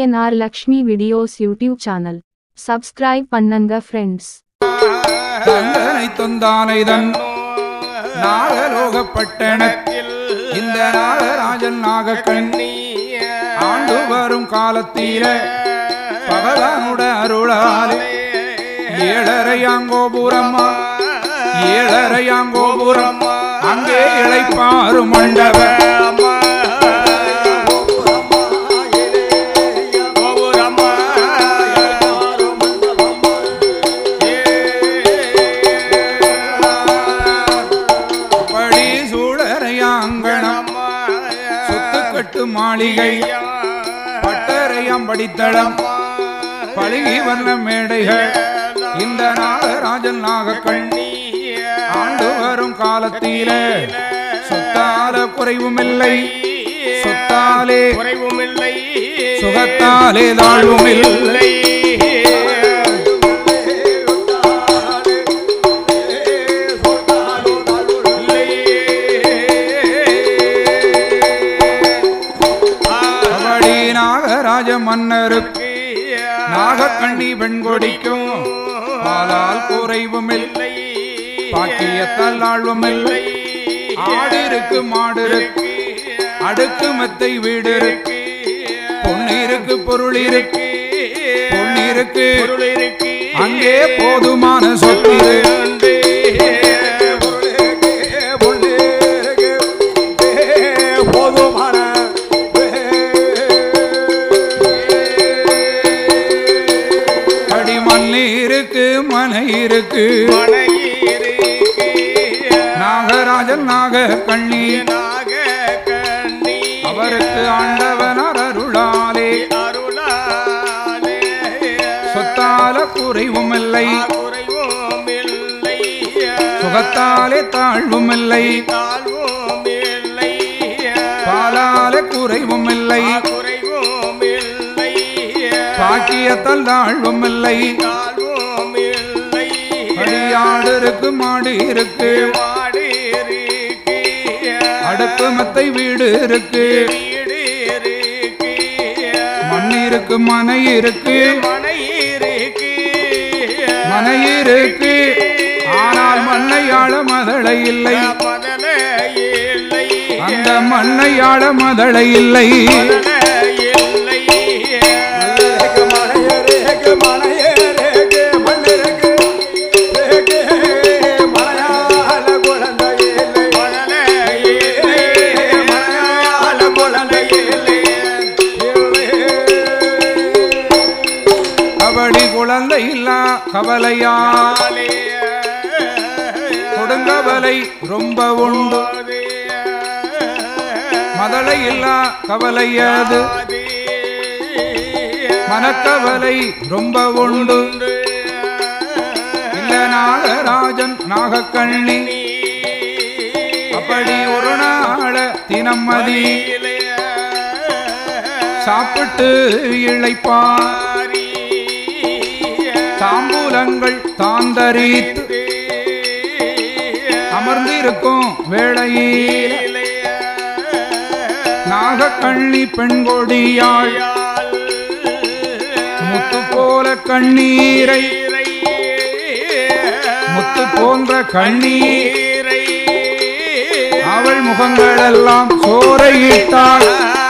ANR Lakshmi videos YouTube channel subscribe பண்ணுங்க friends தந்தனை தொந்தானை தன் நாகலோகப்பட்டணத்தில் இந்த நாகராஜன் நாகக்கண் ஆண்டு வரும் காலத்தீர பகவானுட அருளாலே ஏழரையாங்கோபுரம்மா ஏழரையாங்கோபுரம் அங்கே இழைப்பாரு மண்டப படி சூழரையாங்கணம் சொத்துக்கட்டு மாளிகை பட்டரையம் படித்தளம் பழுகி வர்ண மேடைகள் இந்த நாகராஜன் நாகக்கண் ஆண்டு வரும் காலத்திலே சொத்தால குறைவுமில்லை சொத்தாலே குறைவுமில்லை சுகத்தாலே தாழ்வும் இல்லை கபடி நாகராஜ மன்னருக்கு நாகக்கண்ணி பெண்கொடிக்கும் பாலால் குறைவும் இல்லை பாக்கியத்தால் ஆழ்வும் இல்லை ஆடிருக்கு மாடிருக்கு அடுக்கு மெத்தை வீடு இருக்கு பொன்னிருக்கு பொருள் இருக்கு பொன்னிருக்கு அங்கே போதுமான சொத்து இருக்கு. அடி மண்ணு இருக்கு மனை இருக்கு நாகராஜன் நாக கண்ணி அவருக்கு ஆண்டவனார் அருளாலே சொத்தால குறைவும் இல்லை சுகத்தாலே தாழ்வும் இல்லை பாலால குறைவும் இல்லை பாக்கியத்தால் தாழ்வும் இல்லை அடியாடு இருக்கு மாடு இருக்கு அடுப்பு மெத்தை வீடு இருக்கு மண் இருக்கு மனை இருக்கு மனை இருக்கு ஆனால் மண்ணை ஆள மதளை இல்லை அந்த மண்ணை ஆள மதளை இல்லை கபடி குழந்தை இல்லா கவலையா கொடுங்கவலை ரொம்ப உண்டு மதளை இல்லா கவலையாது மனக்கவலை ரொம்ப உண்டு இல்ல நாகராஜன் நாகக்கண்ணி அப்படி ஒரு நாள தினமதி சாப்பிட்டு இழைப்பார் தாம்பூலங்கள் தாந்தரித்து அமர்ந்திருக்கும் வேளையில் நாகக்கண்ணி பெண்கொடியாள் முத்து போல கண்ணீரை முத்து போன்ற கண்ணீர் அவள் முகங்களெல்லாம் சோறையிட்டாள்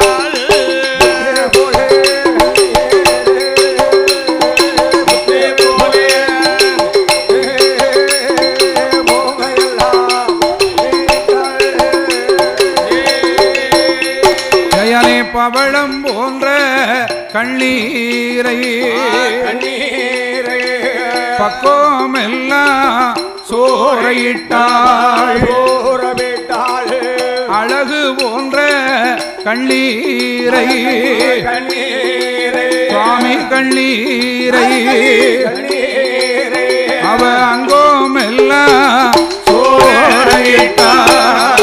ஜயனே பவளம் போன்ற கண்ணீரை பக்கோமெல்லாம் சோறையிட்டாள் அழகு போன்ற கண்ணீரை சுவாமி கண்ணீரை அவ அங்கோமெல்லாம் சோறையிட்டாள்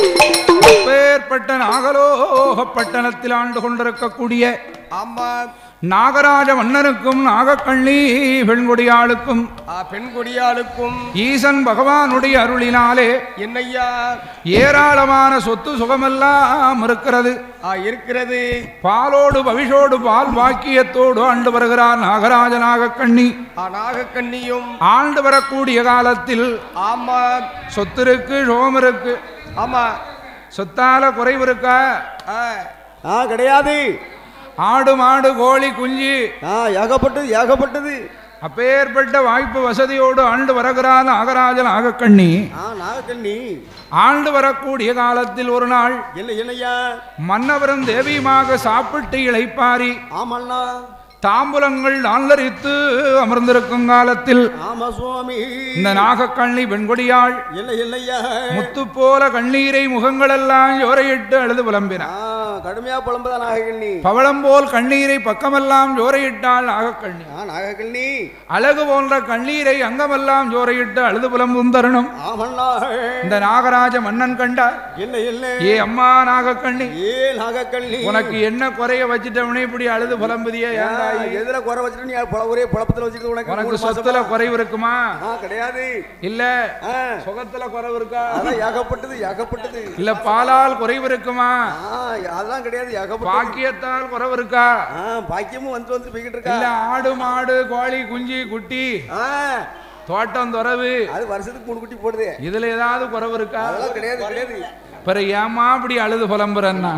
அப்பேற்பட்ட நாகலோக பட்டணத்தில் ஆண்டு கொண்டிருக்கக்கூடிய அம்மா நாகராஜ மன்னனுக்கும் நாகக்கண்ணி பெண்குடியாளுக்கும் ஆ பெண் கொடியாளுக்கும் ஈசன் பகவானுடைய அருளினாலே என்னையா ஏராளமான சொத்து சுகமெல்லாம் இருக்கிறது ஆ இருக்கிறது பாலோடு பவிஷோடு பால் பாக்கியத்தோடு ஆண்டு வருகிறார் நாகராஜ நாகக்கண்ணி ஆ நாகக்கண்ணியும் ஆண்டு வரக்கூடிய காலத்தில் ஆமா சொத்து இருக்கு சோகம் இருக்கு ஆமா சொத்தால குறைவு இருக்கா ஆ ஆ கிடையாது ஆடு மாடு கோழி குஞ்சு ஆ ஏகப்பட்டது ஏகப்பட்டது அப்பேற்பட்ட வாய்ப்பு வசதியோடு ஆண்டு வருகிறார் நாகராஜ நாகக்கண்ணி ஆ நாகக்கண்ணி ஆண்டு வரக்கூடிய காலத்தில் ஒரு நாள் என்ன என்னய்யா மன்னவரும் தேவியுமாக சாப்பிட்டு இளைப்பாரி ஆமண்ணா தாம்பூலங்கள் நாளரித்து அமர்ந்திருக்கும் காலத்தில் ஆமா சுவாமி இந்த நாகக்கண்ணி பெண்கொடியாள் என்ன இல்லையா முத்து போல கண்ணீரை முகங்களெல்லாம் ஜோரையிட்டு அழுது புலம்பினார் ஆ கடுமையா புலம்புதா நாகக்கண்ணி பவளம் போல் கண்ணீரை பக்கமெல்லாம் ஜோரையிட்டாள் நாகக்கண்ணி ஆ நாகக்கண்ணி அழகு போன்ற கண்ணீரை அங்கமெல்லாம் ஜோரையிட்டு அழுது புலம்பும் தருணம் ஆமண்ணா இந்த நாகராஜ மன்னன் கண்டார் என்ன என்ன ஏ அம்மா நாகக்கண்ணி ஏ நாகக்கண்ணி உனக்கு என்ன குறைய வச்சுட்டவனே இப்படி அழுது புலம்புதியா ஏன்டா ஆ, எதுல குறை வச்சுட்டு நீ பல ஒரே புழப்பத்துல வச்சுட்டு உனக்கு உனக்கு மூணு மாசமா? சொத்துல குறைவு இருக்குமா ஆ கிடையாது இல்ல ஆ சுகத்துல குறைவு இருக்கா அதான் ஏகப்பட்டது ஏகப்பட்டது இல்ல பாலால் குறைவு இருக்குமா ஆ அதெல்லாம் கிடையாது ஏகப்பட்டது பாக்கியத்தால் குறைவு இருக்கா ஆ பாக்கியமும் வந்து வந்து போய்கிட்டு இருக்கா இல்ல ஆடு மாடு கோழி குஞ்சு குட்டி ஆ தோட்டம் துறவு அது வருஷத்துக்கு மூணு குட்டி போடுது இதுல ஏதாவது குறைவு இருக்கா அதெல்லாம் கிடையாது கிடையாது பிற ஏமா அப்படி அழுது புலம்புறன்னா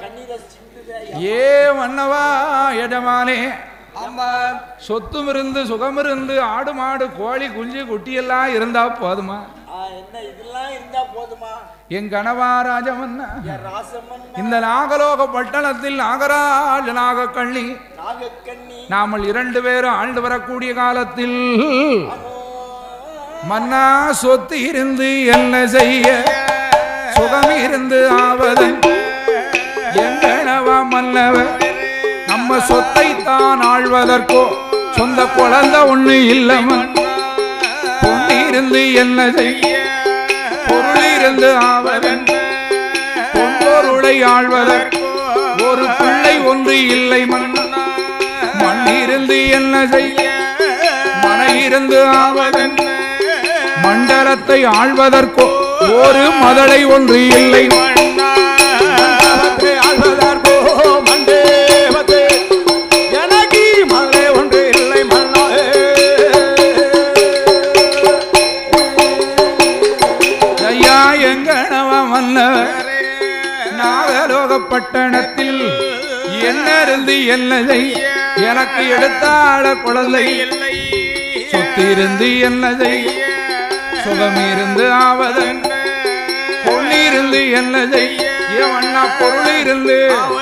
ஏ மன்னவா எஜமானே ஆமா சொத்தும் இருந்து சுகம் இருந்து ஆடு மாடு கோழி குஞ்சு குட்டி எல்லாம் இருந்தா போதுமா என்ன இதெல்லாம் இருந்தா போதுமா என் கணவா ராஜமன்னா ராசமன் இந்த நாகலோக பட்டணத்தில் நாகராஜ நாகக்கண்ணி நாகக்கண்ணி நாமல் இரண்டு பேரும் ஆண்டு வரக்கூடிய காலத்தில் மன்னா சொத்து இருந்து என்ன செய்ய சுகம் இருந்து ஆவதன் எங்கனவா மன்னவர் நம்ம சொத்தை தான் ஆழ்வதற்கோ சொந்த குழந்தை ஒண்ணு இல்லமன் பொண்ணு இருந்து என்ன செய்ய பொருள் இருந்து ஆவதன் பொன்பொருளை ஆழ்வதற்கோ ஒரு பிள்ளை ஒன்று இல்லை மன்னா மண் இருந்து என்ன செய்ய மன இருந்து ஆவதன் மண்டலத்தை ஆழ்வதற்கோ ஒரு மதலை ஒன்று இல்லை ஆழ்வதற்கோ மண்டேவத்தே எனக்கு மகளே ஒன்று இல்லை மன்னா ஐயா எங்கனவ மன்னவர் நாகலோக பட்டணத்தில் என்ன இருந்து என்னதை எனக்கு எடுத்தாள குழந்தை சொத்து இருந்து என்னதை சுகம் இருந்து ஆவதன் பொன்னிருந்து என்னதை ஏவண்ணா பொருள் இருந்து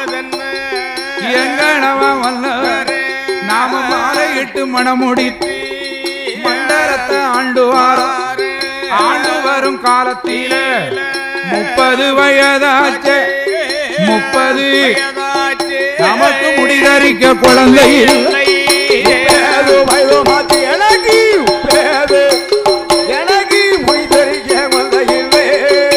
எங்கனவ மன்னவர் நாம மாலையிட்டு மணமுடித்து மண்டலத்தை ஆண்டுவாரோ ஆண்டு வரும் காலத்தில முப்பது வயதாச்சு முப்பது நமக்கு முடிதறிக்க குழந்தை இல்லை. பேது வயது மாத்தி எனக்கு பேது எனக்கு மொய் தெரிக்க வந்த இல்லை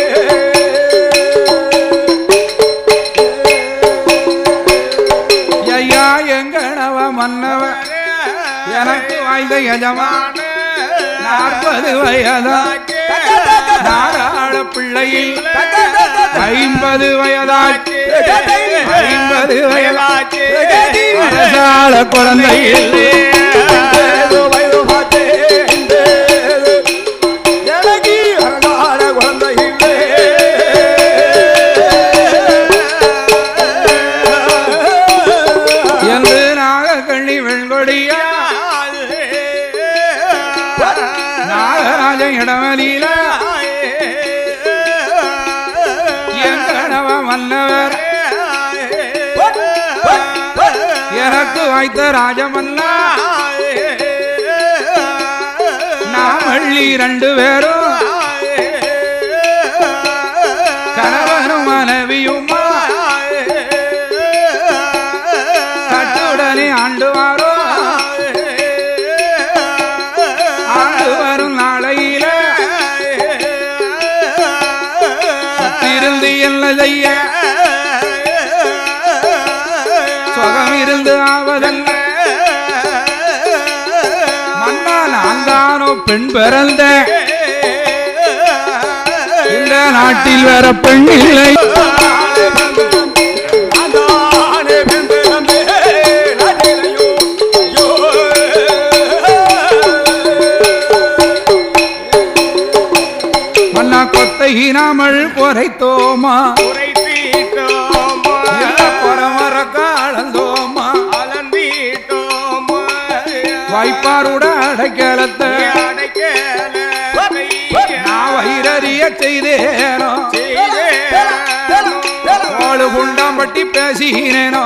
ஐயா எங்கனவ மன்னவ எனக்கு வாய்ந்த எஜமான நாற்பது வயதா நாடாள பிள்ளையில் ஐம்பது வயதாச்சு ஐம்பது வயதாச்சு அரசாள குழந்தை இல்லை. பேது வயது மாத்தி பேது எனக்கு அழகான குழந்தை இல்லை என்று நாகக்கண்ணி வெண்கொடியா நாகராஜன் இடமலியில எங்கனவ மன்னவர் எனக்கு வாய்த்த ராஜமன்னா நாமள்ளி ரெண்டு பேரும் கணவனும் மனைவியுமா கட்டுடனே ஆண்டுவாரோ ஆண்டு வரும் நாளையில இருந்து என்ன செய்ய சுகம் இருந்து ஆவதல்ல பெண் பிறந்த இந்த நாட்டில் வேற பெண் இல்லை ஆண்டானே பெண் பிறந்தே நாட்டிலையோ ஐயோ. மன்னா கொத்தை நாமல் குறைத்தோமா குறை தீட்டோமா இல்ல குறமர காலந்தோமா அலந்தீட்டோமா வாய்ப்பாருட அடைக்கலத்தை அடைக்கலை நான் வயிறறிய செய்தேனோ செய்தேனோ கோழு குண்டாம்பட்டி பேசினேனோ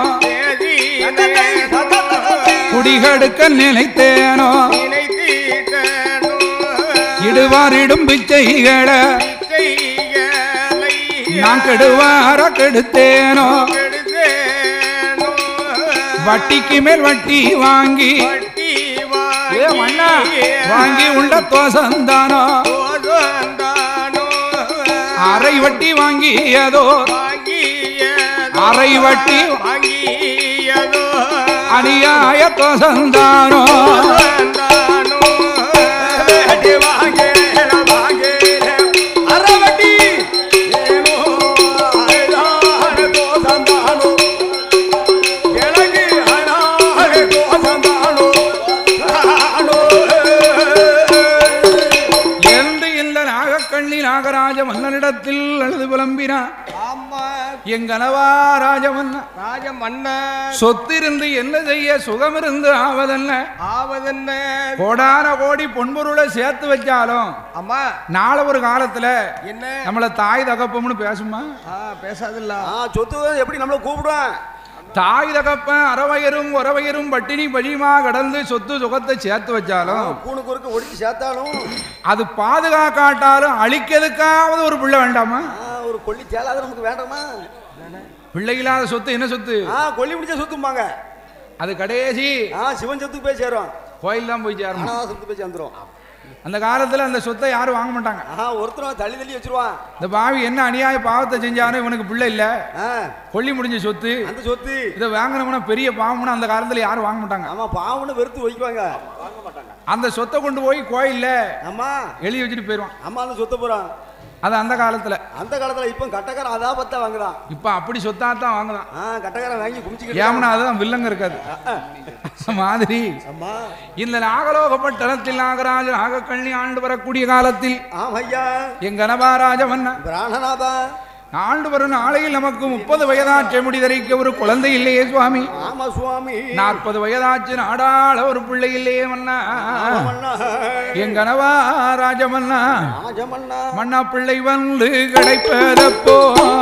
குடிகடுக்க நினைத்தேனோ நினைத்தீட்டனோ இடுவாரிடும் பிச்சைகளை செய்கலை நான் கெடுவார கெடுத்தேனோ கெடுத்தேனோ வட்டிக்கு மேல் வட்டி வாங்கி வட்டி ஏ மண்ணா வாங்கி உண்ட தோசந்தானோ போதந்தானோ அரை வட்டி வாங்கியதோ வாங்கியதோ அரை வட்டி வாங்கியதோ அநியாய தோசந்தானோ போதந்தானோ அடி வாங்கேல வாங்கேல அரவட்டி ஏனோ ஆளான தோசந்தானோ எனக்கு ஆளான தோசந்தானோ ஆனோ என்று இந்த நாகக்கண்ணி நாகராஜ மன்னனிடத்தில் அழுது புலம்பினான் ஆமா எங்கனவா ராஜமன்ன ராஜ மன்ன சொத்திருந்து என்ன செய்ய சுகமிருந்து ஆவதென்ன ஆவதென்ன கோடான கோடி பொன்பொருளை சேர்த்து வச்சாலும் அம்மா நாளை ஒரு காலத்துல என்ன நம்மள தாய் தகப்பம்னு பேசுமா ஆ பேசாதில்ல ஆ சொத்து எப்படி நம்மள கூப்பிடுவேன் தாய் தகப்பன் அறவயரும் உறவயரும் பட்டினி பழியுமா கடந்து சொத்து சுகத்தை சேர்த்து வச்சாலும் பூணு குறுக்க ஒடிச்சு சேர்த்தாலும் அது பாதுகாக்காட்டாலும் அழிக்கிறதுக்காவது ஒரு பிள்ளை வேண்டாமா ஆ, ஒரு கொல்லி தேலாத நமக்கு வேண்டாமா பிள்ளை இல்லாத சொத்து என்ன சொத்து ஆ கொல்லி முடிச்ச சொத்தும்பாங்க அது கடைசி ஆ சிவன் சொத்துக்கு போய் சேரும் கோயில் தான் போய் சேரணும் அனாத சொத்துக்கு போய் சேர்ந்துரும் அந்த காலத்துல அந்த சொத்தை யாரும் வாங்க மாட்டாங்க ஆ ஒருத்தரும் தள்ளி தள்ளி வச்சிருவான் இந்த பாவி என்ன அநியாய பாவத்தை செஞ்சானோ இவனுக்கு பிள்ளை இல்ல ஆ கொல்லி முடிஞ்ச சொத்து அந்த சொத்து இதை வாங்கினோம்னா பெரிய பாவம்னு அந்த காலத்துல யாரும் வாங்க மாட்டாங்க ஆமா பாவம்னு வெறுத்து வைக்குவாங்க அந்த சொத்தை கொண்டு போய் கோயில்ல ஆமா எழுதி வச்சுட்டு போயிடுவான் அம்மா அந்த சொத்தை போறான் அது அந்த காலத்துல அந்த காலத்துல இப்ப கட்டக்காரன் அதான் பத்தா வாங்குறான் இப்ப அப்படி சொத்தா தான் வாங்கலாம் ஆ கட்டக்காரன் வாங்கி குமிச்சுக்கிட்டு ஏமனா அதுதான் வில்லங்க இருக்காது அந்த மாதிரி அம்மா இந்த நாகலோகப்பட்டணத்தில் நாகராஜ நாகக்கண்ணி ஆண்டு வரக்கூடிய காலத்தில் ஆமையா எங்க கனபாராஜ மன்னா பிராணநாதா ஆண்டு வரும் நாளையில் நமக்கு முப்பது வயதாச்சு முடி தரிக்க ஒரு குழந்தை இல்லையே சுவாமி ஆமா சுவாமி நாற்பது வயதாச்சு நாடாள ஒரு பிள்ளை இல்லையே மன்னா ஆமண்ணா. என் கனவா ராஜமன்னா ராஜமண்ணா மன்னா பிள்ளை வந்து கிடைப்பதப்போ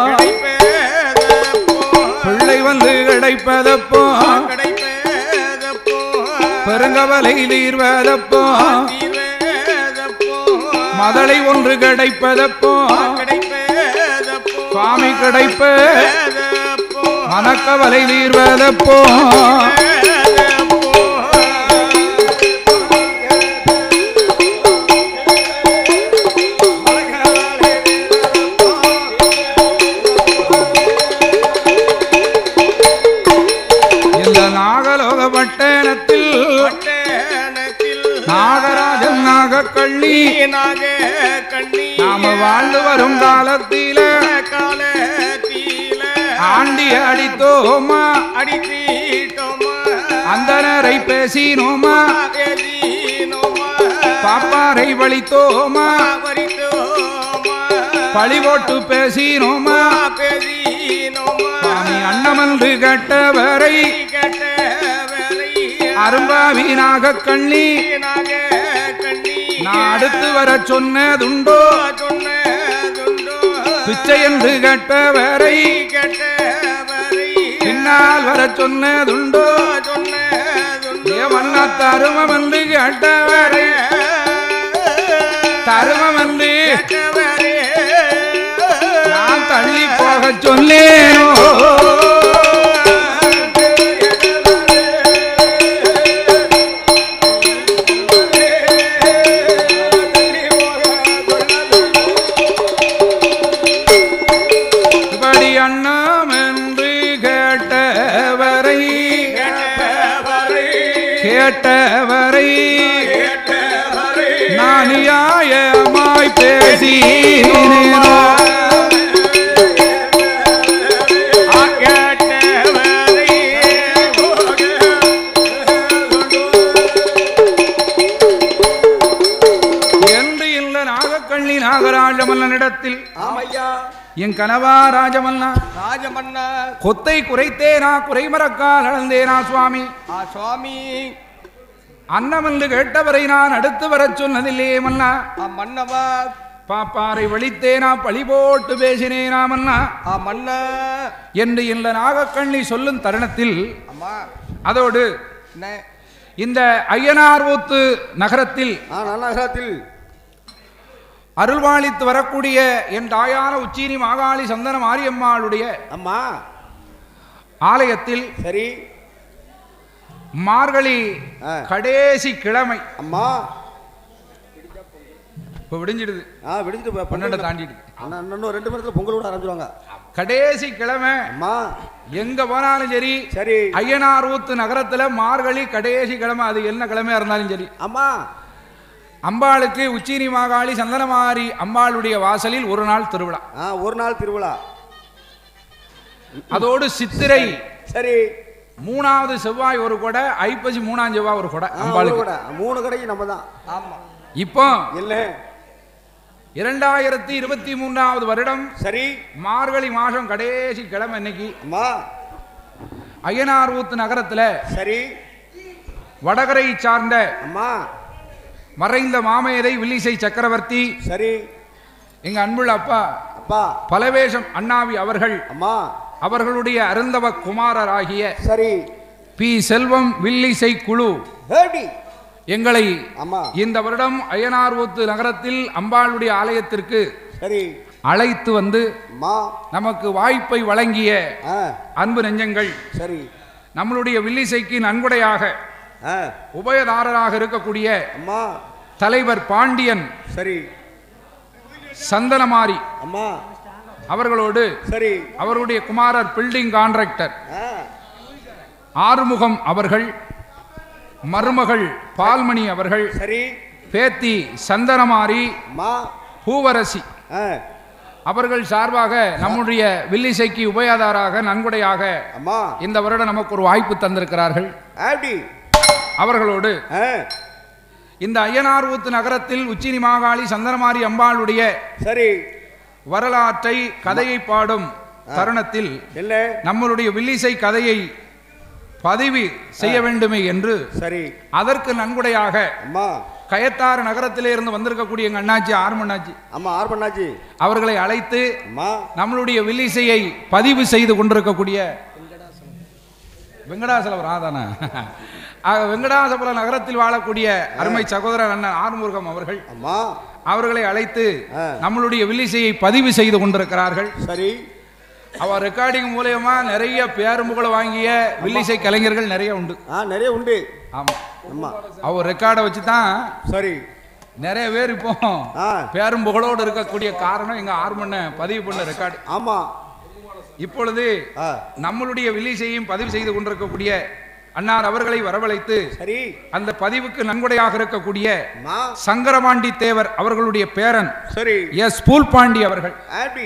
பிள்ளை வந்து கிடைப்பதப்போ பெருங்கவலை தீர்வதப்போ மதலை ஒன்று கிடைப்பதப்போ சுவாமி கிடைப்ப மனக்கவலை தீர்வதப்போ இந்த நாகலோக பட்டணத்தில் நாகராஜன் நாகக்கள்ளி நாம வாழ்ந்து வரும் காலத்தில ஆண்டி அடித்தோமா அடித்தீட்டோமா அந்தனரை பேசினோமா பேசினோமா பாப்பாரை வலித்தோமா பறித்தோமா பழி போட்டு பேசினோமா பேசினோமா சுவாமி அன்னமன்று கட்டவரை கட்ட வேலை அரும்பாவி நாகக்கண்ணி நாக கண்ணி நான் அடுத்து வர சொன்னதுண்டோ சொன்னதுண்டோ பிச்சை என்று கட்டவரை கட்ட வேலை பின்னால் வர சொன்னதுண்டோ சொன்னதுண்டோ ஏ வண்ண தருமம் என்று கேட்டவரை தருமம் என்று கட்டவரே நான் தள்ளி போக சொல்லேனோ இப்படி அண்ணாம் என்று கேட்டவரை கேட்டவரை நான் நியாயமாய் பேசினேனோ என்று இந்த நாகக்கண்ணி நாகராஜமல்லனிடத்தில் ஆமையா என் கனவா ராஜமல்லா ராஜமன்னா கொத்தை குறைத்தேனா குறைமறக்கால் அளந்தேனா சுவாமி ஆ சுவாமி அன்னமென்று கேட்டவரை நான் அடுத்து வரச் சொன்னதில்லையே மன்னா ஆ மன்னவா பாப்பாரை வழித்தேனா பழி போட்டு பேசினேனா மன்னா ஆ மன்னா என்று இந்த நாகக்கண்ணி சொல்லும் தருணத்தில் அம்மா அதோடு என்ன இந்த ஐயனார்வூத்து நகரத்தில் ஆ நன்னகரத்தில் அருள்வாளித்து வரக்கூடிய என் தாயான உச்சீனி மாகாளி சந்தன மாரியம்மாளுடைய அம்மா ஆலயத்தில் சரி மார்கழி ஆ. கடைசி கிழமை அம்மா இப்போ விடிஞ்சிடுது ஆ விடுஞ்சிட்டு போ- பன்னெண்டை பொங்கல் தாண்டிடுது அண்ணா, இன்னும் ரெண்டு மணி நேரத்துல பொங்கல் கூட ஆரம்பிச்சிருவாங்க கடைசி கிழமை அம்மா எங்க போனாலும் சரி சரி ஐயனார் ஊத்து நகரத்துல மார்கழி கடைசி கிழமை அது என்ன கிழமையா இருந்தாலும் சரி அம்மா அம்பாளுக்கு உச்சினி மாகாளி சந்தனமாரி அம்பாளுடைய வாசலில் ஒரு நாள் திருவிழா ஆ ஒரு நாள் திருவிழா அதோடு சித்திரை சரி மூணாவது செவ்வாய் ஒரு கொடை ஐப்பசி மூணாம் செவ்வாய் ஒரு கொடை ஆ, ஒரு அம்பாளுக்கு கூட மூணு கடைக்கு நம்ம தான் ஆமா இப்போ இல்ல இரண்டாயிரத்தி இருபத்தி மூன்றாவது வருடம் சரி மார்கழி மாசம் கடைசி கிழமை இன்னைக்கு அம்மா ஐயனார் ஊத்து நகரத்துல சரி வடகரை சார்ந்த அம்மா மறைந்த மாமேதை வில்லிசை சக்கரவர்த்தி சரி எங்க அன்புள்ள அப்பா அப்பா பலவேஷம் அண்ணாவி அவர்கள் அம்மா அவர்களுடைய அருந்தவ குமாரராகிய சரி பி செல்வம் வில்லிசை குழு ஹேடி எங்களை அம்மா இந்த வருடம் அய்யனார்வூத்து நகரத்தில் அம்பாளுடைய ஆலயத்திற்கு சரி அழைத்து வந்து அம்மா நமக்கு வாய்ப்பை வழங்கிய ஆ அன்பு நெஞ்சங்கள் சரி நம்மளுடைய வில்லிசைக்கு நன்கொடையாக ஆ உபயதாரராக இருக்கக்கூடிய அம்மா தலைவர் பாண்டியன் சரி சந்தனமாரி அம்மா அவர்களோடு சரி அவருடைய குமாரர் பில்டிங் கான்ட்ராக்டர் ஆ ஆறுமுகம் அவர்கள் மருமகள் பால்மணி அவர்கள் சரி பேத்தி சந்தனமாரி அம்மா பூவரசி ஆ அவர்கள் சார்பாக நம்முடைய வில்லிசைக்கு உபயாதாராக நன்கொடையாக அம்மா இந்த வருடம் நமக்கு ஒரு வாய்ப்பு தந்திருக்கிறார்கள் ஹேடி அவர்களோடு ஆ இந்த ஐயனார்வூத்து நகரத்தில் உச்சினி மாகாளி சந்தனமாரி அம்பாளுடைய சரி வரலாற்றை கதையை பாடும் தருணத்தில் இல்ல நம்மளுடைய வில்லிசை கதையை பதிவு செய்ய வேண்டுமே என்று சரி அதற்கு நன்கொடையாக அம்மா கயத்தாறு நகரத்திலே இருந்து வந்திருக்கக்கூடிய எங்க அண்ணாச்சி ஆர்மண்ணாச்சி அம்மா ஆர் பண்ணாச்சு அவர்களை அழைத்து அம்மா நம்மளுடைய வில்லிசையை பதிவு செய்து கொண்டிருக்கக்கூடிய வெங்கடாசலம் ராதானா ஆக வெங்கடாசபுரம் நகரத்தில் வாழக்கூடிய அருமை சகோதரர் அண்ணன் ஆறுமுருகம் அவர்கள் அம்மா அவர்களை அழைத்து ஆ. நம்மளுடைய வில்லிசையை பதிவு செய்து கொண்டிருக்கிறார்கள் சரி அவர் ரெக்கார்டிங் மூலயமா நிறைய பேரும்புகளை வாங்கிய வில்லிசை கலைஞர்கள் நிறைய உண்டு ஆ நிறைய உண்டு ஆமா அம்மா அவர் ரெக்கார்டை வச்சு தான் சரி நிறைய பேர் இப்போ ஆ பேரும் புகழோடு இருக்கக்கூடிய காரணம் எங்க ஆர்மண்ண பதிவு பண்ண ரெக்கார்டு ஆமா இப்பொழுது ஆ நம்மளுடைய வில்லிசையும் பதிவு செய்து கொண்டிருக்கக்கூடிய அன்னார் அவர்களை வரவழைத்து சரி அந்த பதிவுக்கு நன்கொடையாக இருக்கக்கூடிய அம்மா சங்கரபாண்டி தேவர் அவர்களுடைய பேரன் சரி எஸ் பூல் பாண்டி அவர்கள் ஹேடி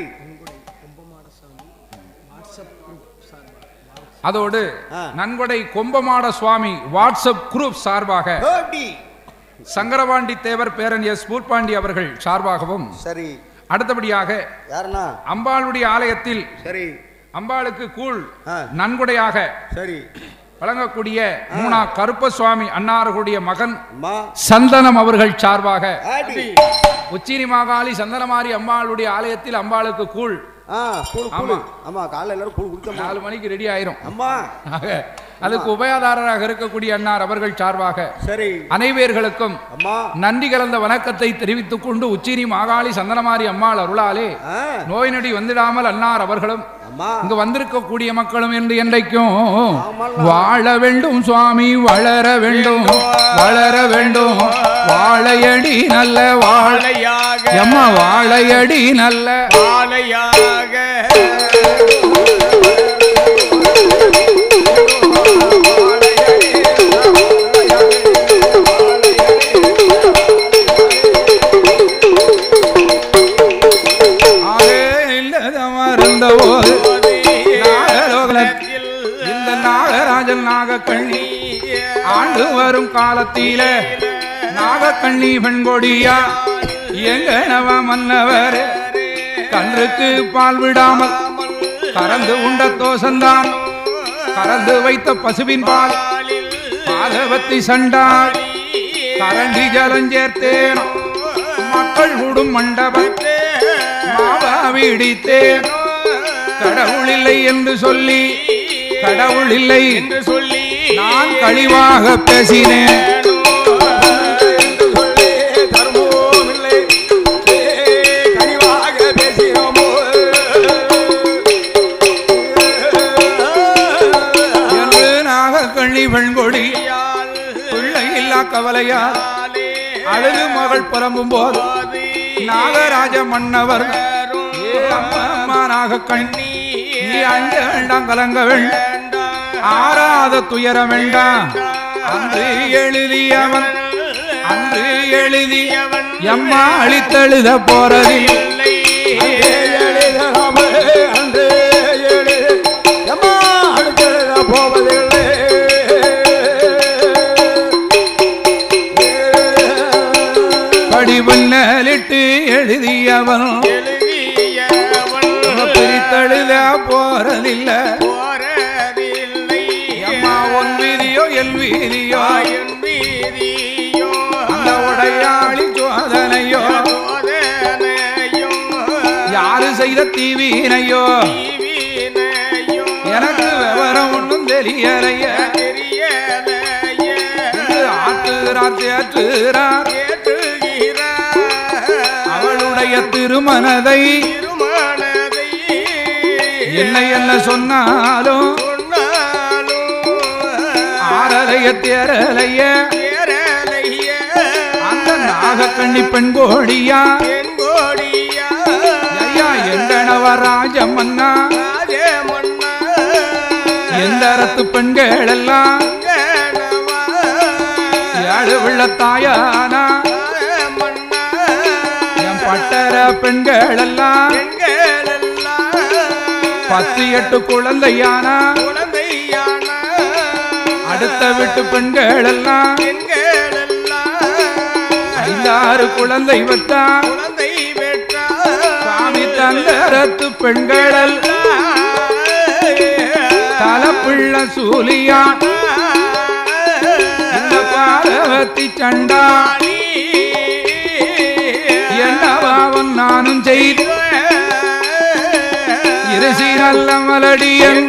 அதோடு ஆ. நன்கொடை கொம்பமாட சுவாமி வாட்ஸ்அப் குரூப் சார்பாக ஹேடி சங்கரபாண்டி தேவர் பேரன் எஸ் பூல்பாண்டி அவர்கள் சார்பாகவும் சரி அடுத்தபடியாக யாருண்ணா அம்பாளுடைய ஆலயத்தில் சரி அம்பாளுக்கு கூழ் ஆ. நன்கொடையாக சரி வழங்கக்கூடிய மூனா கருப்பசுவாமி அன்னார்களுடைய மகன் அம்மா சந்தனம் அவர்கள் சார்பாக ஹேடி உச்சினி மாகாளி சந்தனமாரி அம்பாளுடைய ஆலயத்தில் அம்பாளுக்கு கூழ் ஆ கூழ் கூழ் ஆமா. ஆமா காலைல எல்லாரும் கூழ் குடிச்சோம் நாலு மணிக்கு ரெடி ஆயிரும் அம்மா ஆக அதுக்கு உபயாதாரராக இருக்கக்கூடிய அன்னார் அவர்கள் சார்பாக சரி அனைவர்களுக்கும் அம்மா நன்றி கலந்த வணக்கத்தை தெரிவித்துக் கொண்டு உச்சினி மாகாளி சந்தனமாரி அம்மாள் அருளாலே ஆ நோய் நொடி வந்துடாமல் அன்னார் அவர்களும் அம்மா இங்கு வந்திருக்கக்கூடிய மக்களும் என்று என்றைக்கும் ஆமால்ல. வாழ வேண்டும் சுவாமி வளர வேண்டும் வளர வேண்டும் வாழையடி நல்ல வாழை வாழையாக எம்மா வாழையடி நல்ல வாழையாக வரும் காலத்தில நாகக்கண்ணி பெண்கொடியா எங்கனவ மன்னவர் கன்றுக்கு பால் விடாமல் கறந்து உண்ட தோசந்தான் கறந்து வைத்த பசுவின் பால் பாதவத்தி சண்டாள் கரண்டி ஜலஞ்சேர்த்தேன் மக்கள் கூடும் மண்டபத்தே மாவாவிடித்தேன் கடவுள் இல்லை என்று சொல்லி கடவுள் இல்லை என்று சொல்லி நான் கழிவாக பேசினேன் தர்மம் இல்லை கனிவாக பேசினோமோ என்று நாகக்கண்ணி பெண்கொடி பிள்ளை இல்லா கவலையா அழுது மகள் புலம்பும் போது நாகராஜ மன்னவர் ஏ அம்மா, அம்மா நாகக்கண்ணி நீ அஞ்ச வேண்டாம் கலங்க வேண்டாம் ஆறாத துயரம் வேண்டாம் அன்று எழுதியவன் அன்று எழுதியவன் எம்மா அழித்தெழுத போறதில் எழுதலாமே அன்றே எழுது எம்மா அடுத்தெழுத போவதில்லை படிவண்ணலிட்டு எழுதியவன் பிரித்தெழுத போறதில்லை எம்மா உன் வீதியோ என் வீதியோ அந்த உடையாளி சோதனையோ யாரு செய்த தீவீனையோ எனக்கு விவரம் ஒன்றும் தெரியலைய என்று ஆற்றுகிறார் தேற்றுகிறார் அவளுடைய திருமணதை என்ன என்ன சொன்னாலும் ஆறலைய தேரலைய அந்த நாகக்கண்ணி பெண் கோடியா ஐயா எங்கனவ ராஜமன்னா எந்த அரத்து பெண்கள் எல்லாம் ஏழு வெள்ளத்தாயானா என் பட்டர பெண்கள் எல்லாம் பத்து எட்டு குழந்தையானா அடுத்த வீட்டு பெண்கள் எல்லாம் ஐந்தாறு குழந்தை வத்தா சுவாமி தந்தரத்து பெண்கள் எல்லாம் தலப்பிள்ள சூலியா இந்த பார்வதி சண்டா என்னவாவன் நானும் செய்து இருசி நல்ல மலடியன்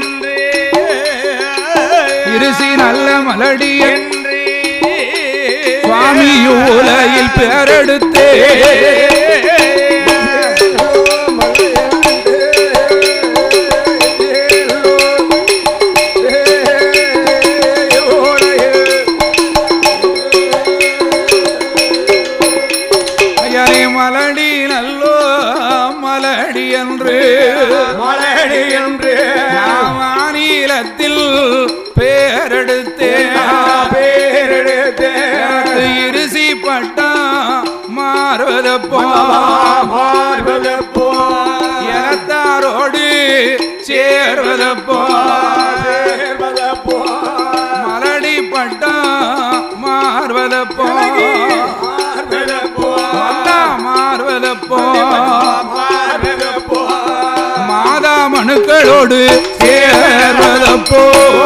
இருசி நல்ல மலடியன் சுவாமி உலகில் பேரெடுத்தே ஐயனை மலடி நல்லோ மலடி என்று மலடி என்று மாநிலத்தில் பேரெடுத்தேன் பேரெடுத்தேன் எனக்கு இருசி பட்டா மாறுவதப்போ மார்பதப்போ எனத்தாரோடு சேர்வதப்போ சேர்வதப்போ மலடி பட்டா மாறுவதப்போ மார்பதப்போ மல்லா மாறுவதப்போ மார்பதப்போ மாதா மனுக்களோடு சேர்வதப்போ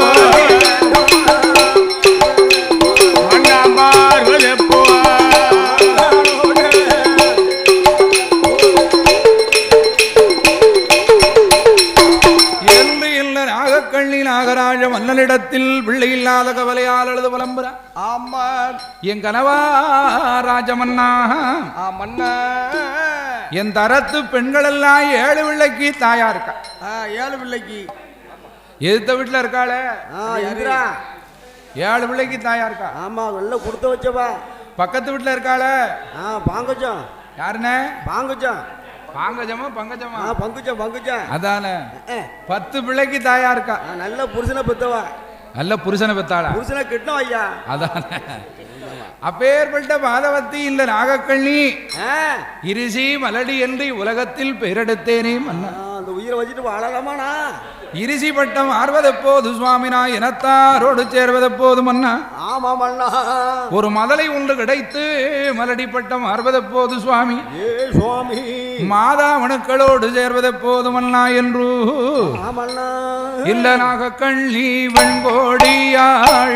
என்று இல்ல நாகக்கண்ணி நாகராஜ மன்னனிடத்தில் பிள்ளை இல்லாத கவலையால் எழுது புலம்புற ஆமா என் கனவா ராஜமன்னா ஆ மன்னா என் தரத்து பெண்கள் எல்லாம் ஏழு பிள்ளைக்கு தாயா இருக்கா ஆ ஏழு பிள்ளைக்கு எதிர்த்த வீட்டுல இருக்காளே ஆ இந்திரா ஏழு பிள்ளைக்கு தாயா இருக்கா ஆமா வெள்ள கொடுத்து வச்சவா பக்கத்து வீட்டுல இருக்காளே ஆ பாங்குச்சம் யாருண்ணே பாங்குச்சம் பாங்கஜமா பங்கஜமா ஆ பங்குச்சம் பங்குச்சம் அதானே ஏ, பத்து பிள்ளைக்கு தாயா இருக்கா ஆ, நல்ல புருஷனை பெத்தவா நல்ல புருஷனை பெத்தாளா புருஷனை கிட்டணும் ஐயா அதானே அப்பேற்பட்ட பாதவத்தி இந்த நாகக்கண்ணி ஆ, இருசி மலடி என்று உலகத்தில் பெயரெடுத்தேனே மன்னா ஆ, அந்த உயிரை வச்சுட்டு வாழலாமாண்ணா இரிசி பட்டம் ஆர்வதெப்போது சுவாமினா இனத்தாரோடு சேர்வதெப்போது மன்னா ஆமா மன்னா ஒரு மதலை ஒன்று கிடைத்து மலடி பட்டம் ஆர்வதெப்போது சுவாமி ஏ சுவாமி மாதாவணுக்களோடு சேர்வதெப்போது மன்னா என்று ஆமண்ணா இல்லனாக கள்ளி வெண்கோடியாள்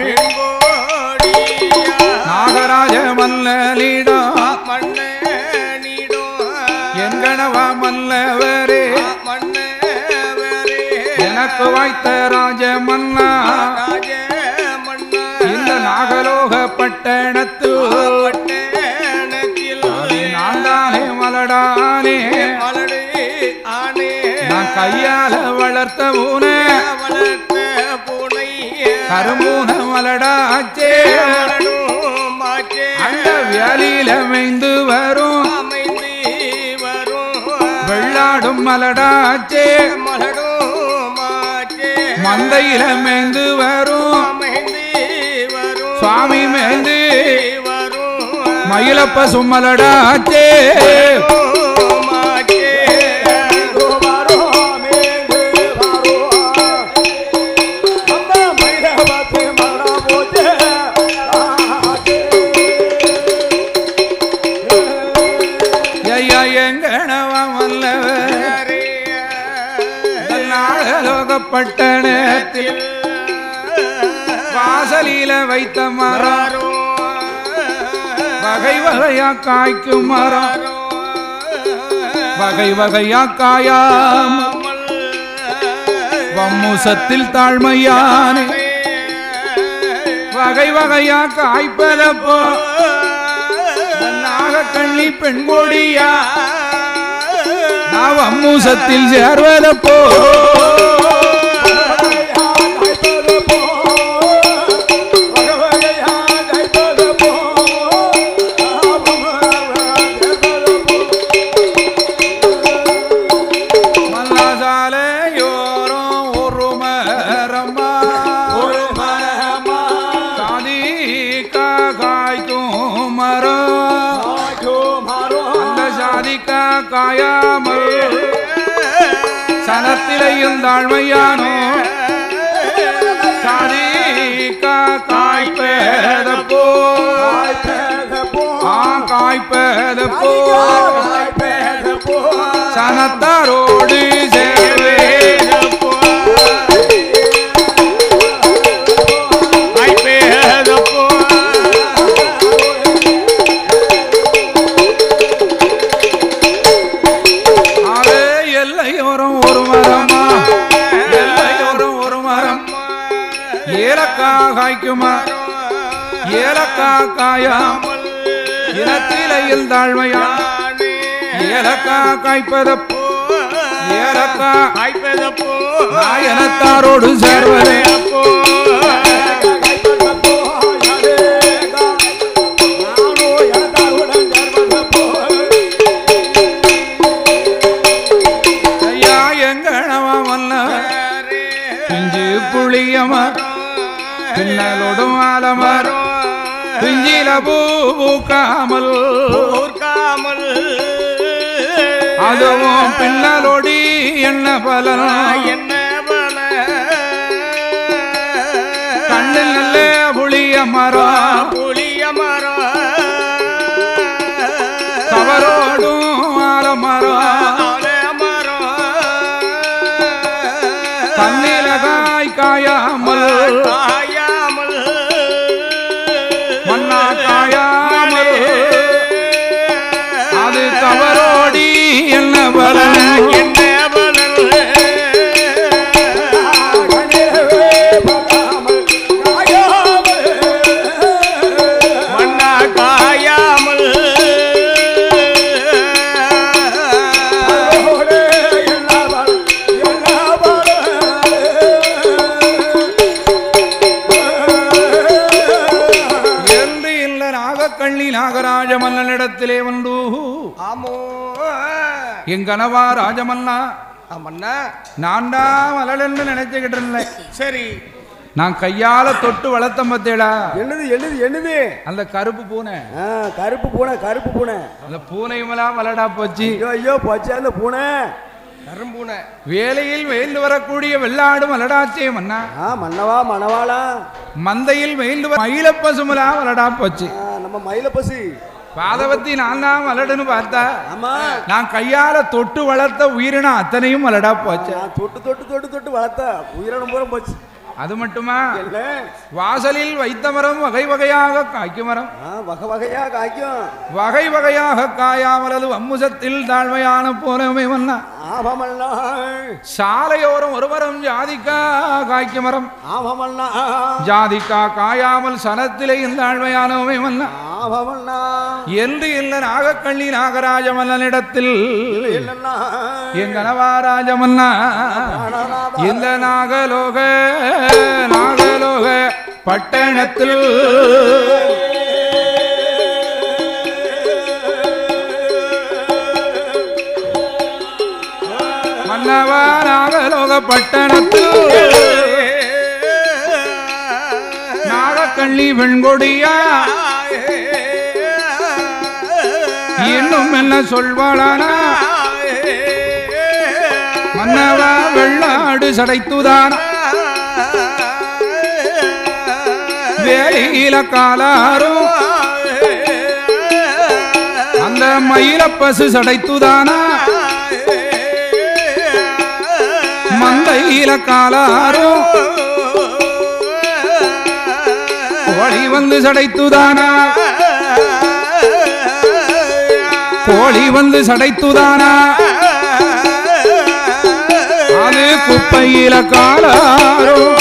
நாகராஜ மல்லலிடா மண்ணே நீடோ எங்கனவா மல்லவரே மண்ணே வேறே எனக்கு வாய்த்த ராஜ மன்னா ராஜ மண்ணா இந்த நாகலோக பட்டணத்து பட்டணத்தில் நான் தானே மலடானே மலடு ஆனே நான் கையால வளர்த்த பூன வளர்த்த பூனை கரும்பூன மலடாச்சே மலடும் மாற்றே அந்த வேலியில மைந்து வரும் அமைந்து வரும் வெள்ளாடும் மலடாச்சே மலடும் மாற்றே மந்தையில மேய்ந்து வரும் அமைந்து வரும் சுவாமி மேய்ந்து வரும் மயிலப்ப சும்மலடாச்சே மாற்றே பாரோ மேகு பாரோ அம்மா மைரவத்தே மலா போச்சே ஐயா எங்கனவா மல்லவர் நாகலோக பட்டணத்தில் வாசலில வைத்த மரம் வகை வகையா காய்க்கும் மரம் வகை வகையா காயாம வம்முசத்தில் தாழ்மையானே வகை வகையா காய்ப்பதப்போ நாகக்கண்ணி பெண்கொடியா நான் வம்முசத்தில் சேர்வதப்போ மல்லாசாலையோரம் ஒரு மரமா சாதி காய்க்கும் மரம் அந்த சாதிக்கா காயாமல் சனத்திலையும் தாழ்மையானோ சாதிக்கா காய்ப்பதப்போ ஆ காய்ப்பதப்போ சனத்தாரோடு சேர்வே ஆவே எல்லையோரம் ஒரு மரமா எல்லையோரம் ஒரு மரம் ஏலக்கா காய்க்குமா ஏலக்கா காயா இனத்திலையில் தாழ்மையா ஏலக்கா காய்ப்பதப்போ ஏலக்கா நாயனத்தாரோடு சேர்வதே ஐயா எங்கனவா வல்ல பிஞ்சு புளியமர் பின்னலோடும் ஆலமர் பிஞ்சில பூ பூக்காமல் ஊர்காமல் அதுவும் பின்னலோடி என்ன பலன் என்ன பல கண்ணில் நல்ல புளிய மரம் புளிய மரம் கவரோடும் ஆலமரம் ஆல மரம் கண்ணில காய் காயாமல் காயாமல் மண்ணா காயாமல் அது கவரோடி என்ன பலன் என்ன பலன் மண்ணா காயாமல் என்று இல்ல நாகக்கண்ணி நாகராஜ மன்னனிடத்திலே வந்து ஆமோ எங்கனவா ராஜமன்னா ஆமண்ணா நான்டா மலலன்னு நினைச்சுக்கிட்டு இருந்தேன் சரி நான் கையால தொட்டு வளர்த்தம் பத்தேடா என்னது என்னது என்னது அந்த கருப்பு பூனை ஆ, கருப்பு பூனை கருப்பு பூனை அந்த பூனை மலா மலடா போச்சு ஐயோ ஐயோ பச்சை அந்த பூனை கரும்பூனை வேலையில் வேந்து வரக்கூடிய வெள்ளாடு மலடாச்சே மன்னா ஆ மன்னவா மணவாளா மந்தையில் வேந்து வர மயில பசுமலா மலடா போச்சு ஆ, நம்ம மயில பசி பாதவத்தி நான் தான் மலடுன்னு பார்த்தா ஆமா நான் கையால தொட்டு வளர்த்த உயிரினம் அத்தனையும் மலடா போச்சு நான் தொட்டு தொட்டு தொட்டு தொட்டு வளர்த்த உயிரினம் பூரா போச்சு அது மட்டுமா என்ன வாசலில் வைத்த மரம் வகை வகையாக காய்க்கும் மரம் ஆ, வகை வகையா காய்க்கும் வகை வகையாக காயாமலது வம்முசத்தில் தாழ்மையான போனமே மன்னா ஆபமல்லா சாலையோரம் ஒரு மரம் ஜாதிக்கா காய்க்கும் மரம் ஆபமல்லா ஜாதிக்கா காயாமல் சனத்திலே இந்த ஆழ்மையானவமே மன்னா ஆபமல்லா என்று இல்ல நாகக்கள்ளி நாகராஜ மன்னனிடத்தில் இல்லன்னா என் கனவாராஜ மன்னா இந்த நாகலோக நாகலோக பட்டணத்தில் மன்னவா நாகலோக பட்டணத்தில் நாகக்கள்ளி வெண்கொடியா இன்னும் என்ன சொல்வாளானா மன்னவா வெள்ளாடு சடைத்துதான் வேலியில காலாரும் அந்த மயில பசு சடைத்துதானா மந்தையில காலாரும் கோழி வந்து சடைத்துதானா கோழி வந்து சடைத்துதானா அது குப்பையில காலாரோ